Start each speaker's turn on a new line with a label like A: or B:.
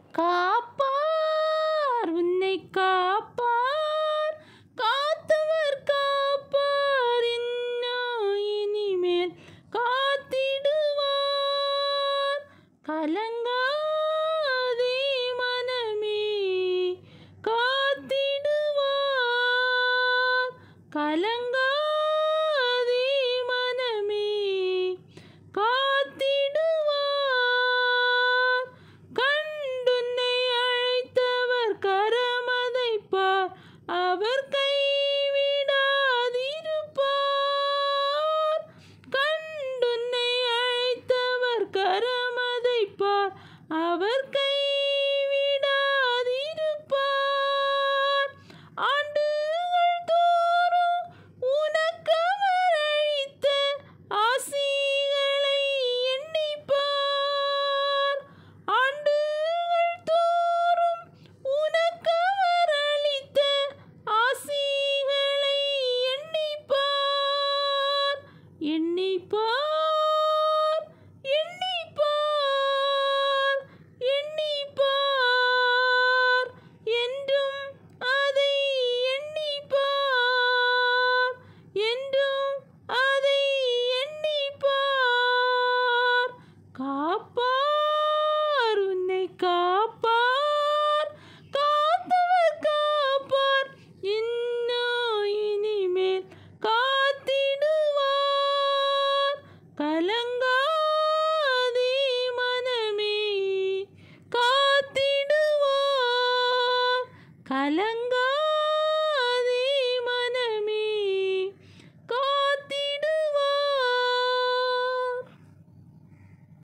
A: காப்பார் உன்னை காப்பார் காத்தவர் காப்பார் இன்னும் இனிமேல் காத்திடுவார் கலங்காதே மனமே காத்திடுவார் கலங்காதே மனமே காத்திடுவார் கண்டுன்னை அழைத்தவர் கரமதைப்பார் அவர் கைவிடாதிருப்பார் கண்டுன்னை அழைத்தவர் கரமதைப்பார் அவர் கைவிடாதிருப்பார் ஆண்டுகள் தோறும் உனக்கவர் அளித்த ஆசிகளை எண்ணிப்பார் ஆண்டுகள் தோறும் உனக்கவர் அளித்த ஆசிகளை எண்ணிப்பார் எண்ணிப்பார் எண்ணிப்பார் எண்ணிப்பார் என்றும் அதை எண்ணிப்பார் என்றும் அதை எண்ணிப்பார் காப்பார்